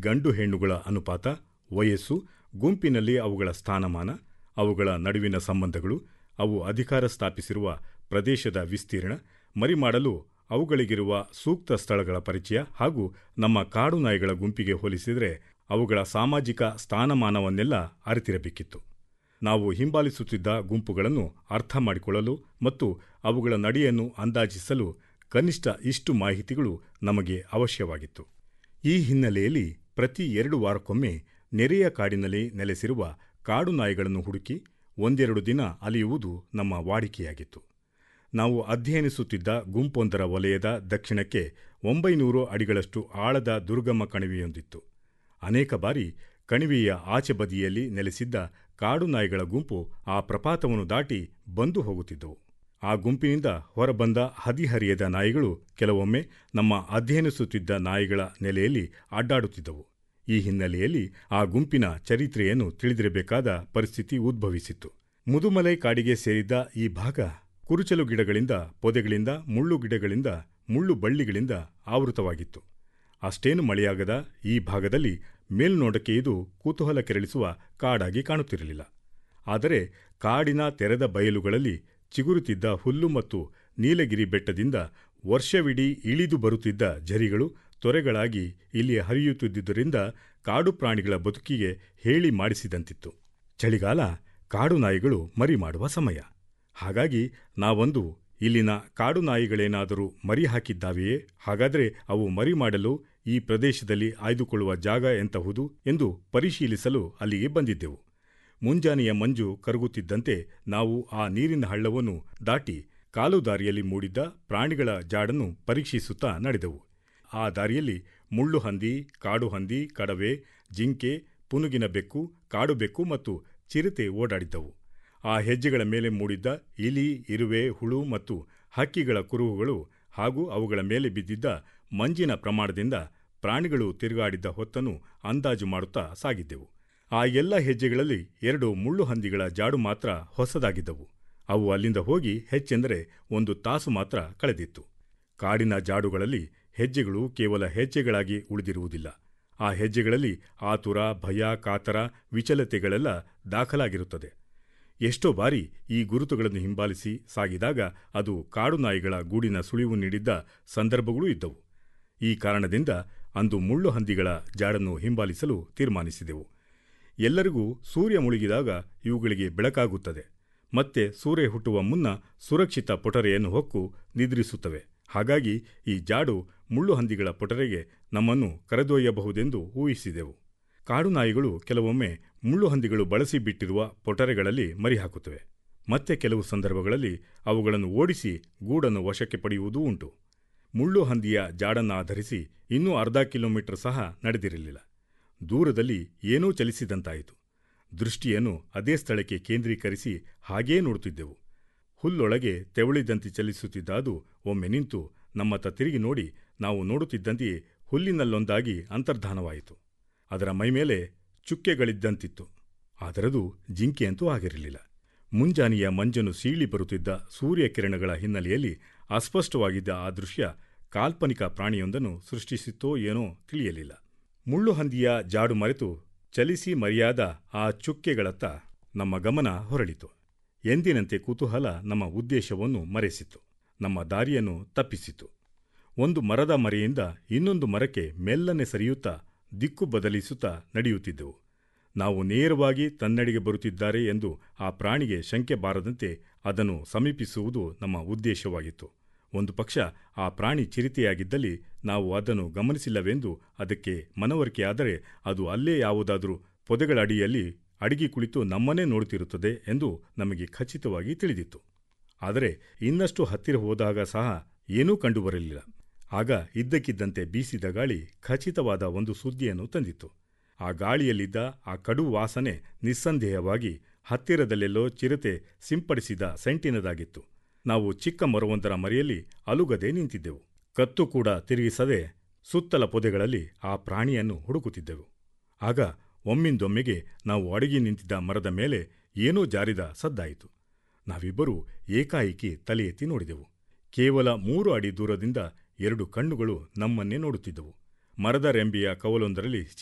ಗಂಡು ಹೆಣ್ಣುಗಳ ಅನುಪಾತ ವಯಸ್ಸು ಗುಂಪಿನಲ್ಲಿ ಅವುಗಳ ಸ್ಥಾನಮಾನ ಅವುಗಳ ನಡುವಿನ ಸಂಬಂಧಗಳು ಅವು ಅಧಿಕಾರ ಸ್ಥಾಪಿಸಿರುವ ಪ್ರದೇಶದ ವಿಸ್ತೀರ್ಣ ಮರಿಮಾಡಲು ಅವುಗಳಿಗಿರುವ ಸೂಕ್ತ ಸ್ಥಳಗಳ ಪರಿಚಯ ಹಾಗೂ ನಮ್ಮ ಕಾಡು ನಾಯಿಗಳ ಗುಂಪಿಗೆ ಹೋಲಿಸಿದರೆ ಅವುಗಳ ಸಾಮಾಜಿಕ ಸ್ಥಾನಮಾನವನ್ನೆಲ್ಲ ಅರಿತಿರಬೇಕಿತ್ತು ನಾವು ಹಿಂಬಾಲಿಸುತ್ತಿದ್ದ ಗುಂಪುಗಳನ್ನು ಅರ್ಥ ಮಾಡಿಕೊಳ್ಳಲು ಮತ್ತು ಅವುಗಳ ನಡೆಯನ್ನು ಅಂದಾಜಿಸಲು ಕನಿಷ್ಠ ಇಷ್ಟು ಮಾಹಿತಿಗಳು ನಮಗೆ ಅವಶ್ಯವಾಗಿತ್ತು ಈ ಹಿನ್ನೆಲೆಯಲ್ಲಿ ಪ್ರತಿ ಎರಡು ವಾರಕ್ಕೊಮ್ಮೆ ನೆರೆಯ ಕಾಡಿನಲ್ಲಿ ನೆಲೆಸಿರುವ ಕಾಡು ನಾಯಿಗಳನ್ನು ಹುಡುಕಿ ಒಂದೆರಡು ದಿನ ಅಲಿಯುವುದು ನಮ್ಮ ವಾಡಿಕೆಯಾಗಿತ್ತು ನಾವು ಅಧ್ಯಯನಿಸುತ್ತಿದ್ದ ಗುಂಪೊಂದರ ವಲಯದ ದಕ್ಷಿಣಕ್ಕೆ ಒಂಬೈನೂರು ಅಡಿಗಳಷ್ಟು ಆಳದ ದುರ್ಗಮ ಕಣಿವೆಯೊಂದಿತ್ತು ಅನೇಕ ಬಾರಿ ಕಣಿವೆಯ ಆಚೆ ಬದಿಯಲ್ಲಿ ನೆಲೆಸಿದ್ದ ಕಾಡು ನಾಯಿಗಳ ಗುಂಪು ಆ ಪ್ರಪಾತವನ್ನು ದಾಟಿ ಬಂದು ಹೋಗುತ್ತಿದ್ದವು ಆ ಗುಂಪಿನಿಂದ ಹೊರಬಂದ ಹದಿಹರಿಯದ ನಾಯಿಗಳು ಕೆಲವೊಮ್ಮೆ ನಮ್ಮ ಅಧ್ಯಯನಿಸುತ್ತಿದ್ದ ನಾಯಿಗಳ ನೆಲೆಯಲ್ಲಿ ಅಡ್ಡಾಡುತ್ತಿದ್ದವು ಈ ಹಿನ್ನೆಲೆಯಲ್ಲಿ ಆ ಗುಂಪಿನ ಚರಿತ್ರೆಯನ್ನು ತಿಳಿದಿರಬೇಕಾದ ಪರಿಸ್ಥಿತಿ ಉದ್ಭವಿಸಿತ್ತು ಮುದುಮಲೈ ಕಾಡಿಗೆ ಸೇರಿದ್ದ ಈ ಭಾಗ ಕುರುಚಲು ಗಿಡಗಳಿಂದ ಪೊದೆಗಳಿಂದ ಮುಳ್ಳು ಗಿಡಗಳಿಂದ ಮುಳ್ಳು ಬಳ್ಳಿಗಳಿಂದ ಆವೃತವಾಗಿತ್ತು ಅಷ್ಟೇನು ಮಳೆಯಾಗದ ಈ ಭಾಗದಲ್ಲಿ ಮೇಲ್ನೋಟಕ್ಕೆ ಇದು ಕುತೂಹಲ ಕೆರಳಿಸುವ ಕಾಡಾಗಿ ಕಾಣುತ್ತಿರಲಿಲ್ಲ ಆದರೆ ಕಾಡಿನ ತೆರೆದ ಬಯಲುಗಳಲ್ಲಿ ಚಿಗುರುತ್ತಿದ್ದ ಹುಲ್ಲು ಮತ್ತು ನೀಲಗಿರಿ ಬೆಟ್ಟದಿಂದ ವರ್ಷವಿಡೀ ಇಳಿದು ಬರುತ್ತಿದ್ದ ಝರಿಗಳು ತೊರೆಗಳಾಗಿ ಇಲ್ಲಿ ಹರಿಯುತ್ತಿದ್ದುದರಿಂದ ಕಾಡು ಪ್ರಾಣಿಗಳ ಬದುಕಿಗೆ ಹೇಳಿ ಮಾಡಿಸಿದಂತಿತ್ತು ಚಳಿಗಾಲ ಕಾಡು ನಾಯಿಗಳು ಮರಿ ಮಾಡುವ ಸಮಯ ಹಾಗಾಗಿ ನಾವೊಂದು ಇಲ್ಲಿನ ಕಾಡು ನಾಯಿಗಳೇನಾದರೂ ಮರಿ ಹಾಕಿದ್ದಾವೆಯೇ ಹಾಗಾದರೆ ಅವು ಮರಿ ಮಾಡಲು ಈ ಪ್ರದೇಶದಲ್ಲಿ ಆಯ್ದುಕೊಳ್ಳುವ ಜಾಗ ಎಂತಹುದು ಎಂದು ಪರಿಶೀಲಿಸಲು ಅಲ್ಲಿಗೆ ಬಂದಿದ್ದೆವು ಮುಂಜಾನೆಯ ಮಂಜು ಕರಗುತ್ತಿದ್ದಂತೆ ನಾವು ಆ ನೀರಿನ ಹಳ್ಳವನ್ನು ದಾಟಿ ಕಾಲು ದಾರಿಯಲ್ಲಿ ಮೂಡಿದ್ದ ಪ್ರಾಣಿಗಳ ಜಾಡನ್ನು ಪರೀಕ್ಷಿಸುತ್ತಾ ನಡೆದೆವು ಆ ದಾರಿಯಲ್ಲಿ ಮುಳ್ಳು ಹಂದಿ ಕಾಡು ಹಂದಿ ಕಡವೆ ಜಿಂಕೆ ಪುನುಗಿನ ಬೆಕ್ಕು ಕಾಡು ಬೆಕ್ಕು ಮತ್ತು ಚಿರತೆ ಓಡಾಡಿದ್ದವು ಆ ಹೆಜ್ಜೆಗಳ ಮೇಲೆ ಮೂಡಿದ್ದ ಇಲಿ ಇರುವೆ ಹುಳು ಮತ್ತು ಹಕ್ಕಿಗಳ ಕುರುಹುಗಳು ಹಾಗೂ ಅವುಗಳ ಮೇಲೆ ಬಿದ್ದಿದ್ದ ಮಂಜಿನ ಪ್ರಮಾಣದಿಂದ ಪ್ರಾಣಿಗಳು ತಿರುಗಾಡಿದ್ದ ಹೊತ್ತನ್ನು ಅಂದಾಜು ಮಾಡುತ್ತಾ ಸಾಗಿದ್ದೆವು ಆ ಎಲ್ಲ ಹೆಜ್ಜೆಗಳಲ್ಲಿ ಎರಡು ಮುಳ್ಳು ಹಂದಿಗಳ ಜಾಡು ಮಾತ್ರ ಹೊಸದಾಗಿದ್ದವು ಅವು ಅಲ್ಲಿಂದ ಹೋಗಿ ಹೆಚ್ಚೆಂದರೆ ಒಂದು ತಾಸು ಮಾತ್ರ ಕಳೆದಿತ್ತು ಕಾಡಿನ ಜಾಡುಗಳಲ್ಲಿ ಹೆಜ್ಜೆಗಳು ಕೇವಲ ಹೆಜ್ಜೆಗಳಾಗಿ ಉಳಿದಿರುವುದಿಲ್ಲ ಆ ಹೆಜ್ಜೆಗಳಲ್ಲಿ ಆತುರ ಭಯ ಕಾತರ ವಿಚಲತೆಗಳೆಲ್ಲ ದಾಖಲಾಗಿರುತ್ತದೆ ಎಷ್ಟೋ ಬಾರಿ ಈ ಗುರುತುಗಳನ್ನು ಹಿಂಬಾಲಿಸಿ ಸಾಗಿದಾಗ ಅದು ಕಾಡು ನಾಯಿಗಳ ಗೂಡಿನ ಸುಳಿವು ನೀಡಿದ್ದ ಸಂದರ್ಭಗಳೂ ಇದ್ದವು ಈ ಕಾರಣದಿಂದ ಅಂದು ಮುಳ್ಳು ಹಂದಿಗಳ ಜಾಡನ್ನು ಹಿಂಬಾಲಿಸಲು ತೀರ್ಮಾನಿಸಿದೆವು ಎಲ್ಲರಿಗೂ ಸೂರ್ಯ ಮುಳುಗಿದಾಗ ಇವುಗಳಿಗೆ ಬೆಳಕಾಗುತ್ತದೆ ಮತ್ತೆ ಸೂರ್ಯ ಹುಟ್ಟುವ ಮುನ್ನ ಸುರಕ್ಷಿತ ಪೊಟರೆಯನ್ನು ಹೊಕ್ಕು ನಿದ್ರಿಸುತ್ತವೆ ಹಾಗಾಗಿ ಈ ಜಾಡು ಮುಳ್ಳು ಹಂದಿಗಳ ಪೊಟರೆಗೆ ನಮ್ಮನ್ನು ಕರೆದೊಯ್ಯಬಹುದೆಂದು ಊಹಿಸಿದೆವು ಕಾಡು ನಾಯಿಗಳು ಕೆಲವೊಮ್ಮೆ ಮುಳ್ಳು ಹಂದಿಗಳು ಬಳಸಿ ಬಿಟ್ಟಿರುವ ಪೊಟರೆಗಳಲ್ಲಿ ಮರಿ ಹಾಕುತ್ತವೆ ಮತ್ತೆ ಕೆಲವು ಸಂದರ್ಭಗಳಲ್ಲಿ ಅವುಗಳನ್ನು ಓಡಿಸಿ ಗೂಡನ್ನು ವಶಕ್ಕೆ ಪಡೆಯುವುದೂ ಉಂಟು ಮುಳ್ಳು ಹಂದಿಯ ಜಾಡನ್ನಾಧರಿಸಿ ಇನ್ನೂ ಅರ್ಧ ಕಿಲೋಮೀಟರ್ ಸಹ ನಡೆದಿರಲಿಲ್ಲ ದೂರದಲ್ಲಿ ಏನೂ ಚಲಿಸಿದಂತಾಯಿತು ದೃಷ್ಟಿಯನ್ನು ಅದೇ ಸ್ಥಳಕ್ಕೆ ಕೇಂದ್ರೀಕರಿಸಿ ಹಾಗೇ ನೋಡುತ್ತಿದ್ದೆವು ಹುಲ್ಲೊಳಗೆ ತೆವಳಿದಂತೆ ಚಲಿಸುತ್ತಿದ್ದ ಅದು ಒಮ್ಮೆ ನಿಂತು ನಮ್ಮತ್ತ ತಿರುಗಿ ನೋಡಿ ನಾವು ನೋಡುತ್ತಿದ್ದಂತೆಯೇ ಹುಲ್ಲಿನಲ್ಲೊಂದಾಗಿ ಅಂತರ್ಧಾನವಾಯಿತು ಅದರ ಮೈಮೇಲೆ ಚುಕ್ಕೆಗಳಿದ್ದಂತಿತ್ತು ಆದರದು ಜಿಂಕೆಯಂತೂ ಆಗಿರಲಿಲ್ಲ ಮುಂಜಾನೆಯ ಮಂಜನ್ನು ಸೀಳಿ ಬರುತ್ತಿದ್ದ ಸೂರ್ಯಕಿರಣಗಳ ಹಿನ್ನೆಲೆಯಲ್ಲಿ ಅಸ್ಪಷ್ಟವಾಗಿದ್ದ ಆ ದೃಶ್ಯ ಕಾಲ್ಪನಿಕ ಪ್ರಾಣಿಯೊಂದನ್ನು ಸೃಷ್ಟಿಸಿತ್ತೋ ಏನೋ ತಿಳಿಯಲಿಲ್ಲ ಮುಳ್ಳು ಹಂದಿಯ ಜಾಡು ಮರೆತು ಚಲಿಸಿ ಮರೆಯಾದ ಆ ಚುಕ್ಕೆಗಳತ್ತ ನಮ್ಮ ಗಮನ ಹೊರಳಿತು ಎಂದಿನಂತೆ ಕುತೂಹಲ ನಮ್ಮ ಉದ್ದೇಶವನ್ನು ಮರೆಸಿತು ನಮ್ಮ ದಾರಿಯನ್ನು ತಪ್ಪಿಸಿತು ಒಂದು ಮರದ ಮರೆಯಿಂದ ಇನ್ನೊಂದು ಮರಕ್ಕೆ ಮೆಲ್ಲನೆ ಸರಿಯುತ್ತಾ ದಿಕ್ಕು ಬದಲಿಸುತ್ತಾ ನಡೆಯುತ್ತಿದ್ದೆವು ನಾವು ನೇರವಾಗಿ ತನ್ನಡೆಗೆ ಬರುತ್ತಿದ್ದಾರೆ ಎಂದು ಆ ಪ್ರಾಣಿಗೆ ಶಂಕೆ ಬಾರದಂತೆ ಅದನ್ನು ಸಮೀಪಿಸುವುದು ನಮ್ಮ ಉದ್ದೇಶವಾಗಿತ್ತು ಒಂದು ಪಕ್ಷ ಆ ಪ್ರಾಣಿ ಚಿರಿತೆಯಾಗಿದ್ದಲ್ಲಿ ನಾವು ಅದನ್ನು ಗಮನಿಸಿಲ್ಲವೆಂದು ಅದಕ್ಕೆ ಮನವರಿಕೆಯಾದರೆ ಅದು ಅಲ್ಲೇ ಯಾವುದಾದರೂ ಪೊದೆಗಳ ಅಡಿಯಲ್ಲಿ ಅಡಿಗೆ ಕುಳಿತು ನಮ್ಮನ್ನೇ ನೋಡುತ್ತಿರುತ್ತದೆ ಎಂದು ನಮಗೆ ಖಚಿತವಾಗಿ ತಿಳಿದಿತ್ತು ಆದರೆ ಇನ್ನಷ್ಟು ಹತ್ತಿರ ಹೋದಾಗ ಸಹ ಏನೂ ಕಂಡುಬರಲಿಲ್ಲ ಆಗ ಇದ್ದಕ್ಕಿದ್ದಂತೆ ಬೀಸಿದ ಗಾಳಿ ಖಚಿತವಾದ ಒಂದು ಸುದ್ದಿಯನ್ನು ತಂದಿತ್ತು ಆ ಗಾಳಿಯಲ್ಲಿದ್ದ ಆ ಕಡು ವಾಸನೆ ನಿಸ್ಸಂದೇಹವಾಗಿ ಹತ್ತಿರದಲ್ಲೆಲ್ಲೋ ಚಿರತೆ ಸಿಂಪಡಿಸಿದ ಸೆಂಟಿನದಾಗಿತ್ತು ನಾವು ಚಿಕ್ಕ ಮರವೊಂದರ ಮರೆಯಲ್ಲಿ ಅಲುಗದೆ ನಿಂತಿದ್ದೆವು ಕತ್ತು ಕೂಡ ತಿರುಗಿಸದೆ ಸುತ್ತಲ ಪೊದೆಗಳಲ್ಲಿ ಆ ಪ್ರಾಣಿಯನ್ನು ಹುಡುಕುತ್ತಿದ್ದೆವು ಆಗ ಒಮ್ಮಿಂದೊಮ್ಮೆಗೆ ನಾವು ಅಡಗಿ ನಿಂತಿದ್ದ ಮರದ ಮೇಲೆ ಏನೋ ಜಾರಿದ ಸದ್ದಾಯಿತು ನಾವಿಬ್ಬರೂ ಏಕಾಏಕಿ ತಲೆ ಎತ್ತಿ ನೋಡಿದೆವು ಕೇವಲ ಮೂರು ಅಡಿ ದೂರದಿಂದ ಎರಡು ಕಣ್ಣುಗಳು ನಮ್ಮನ್ನೇ ನೋಡುತ್ತಿದ್ದವು ಮರದ ರೆಂಬೆಯ ಕವಲೊಂದರಲ್ಲಿ